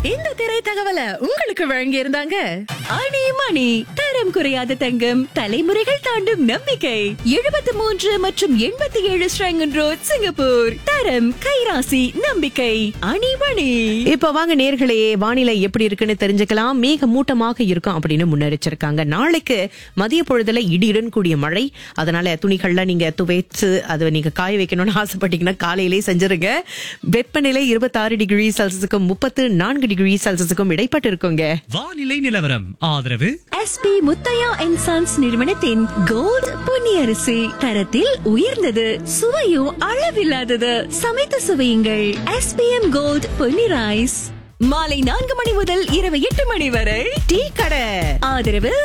இந்த திரை தகவலை உங்களுக்கு வழங்கி இருந்தாங்க அணி மணி தரம் குறையாத தங்கம் தலைமுறைகள் தாண்டும் நம்பிக்கை எழுபத்தி மூன்று மற்றும் எண்பத்தி ஏழு ஸ்ரங்கன் ரோட் சிங்கப்பூர் தரம் கைராசி நம்பிக்கை அணி மணி இப்ப வாங்க நேர்களே வானிலை எப்படி இருக்குன்னு தெரிஞ்சுக்கலாம் மேக மூட்டமாக இருக்கும் அப்படின்னு முன்னெரிச்சிருக்காங்க நாளைக்கு மதிய பொழுதுல இடியுடன் கூடிய மழை அதனால துணிகள்ல நீங்க துவைச்சு அதை நீங்க காய வைக்கணும்னு ஆசைப்பட்டீங்கன்னா காலையிலே செஞ்சிருங்க வெப்பநிலை இருபத்தாறு டிகிரி செல்சியஸுக்கும் முப்பத்து நான்கு டிகிரி செல்சியஸுக்கும் இடைப்பட்டு இருக்குங்க வானிலை நிலவரம் ஆதரவு எஸ்பி முத்தையா அண்ட் சன்ஸ் நிறுவனத்தின் கோல்ட் பொன்னியரிசி தரத்தில் உயர்ந்தது சுவையும் அளவில்லாதது சமைத்து சுவையுங்கள் எஸ்பிஎம் கோல்ட் பொன்னி ரைஸ் மாலை நான்கு மணி முதல் இரவு எட்டு மணி வரை டீ கடை ஆதரவு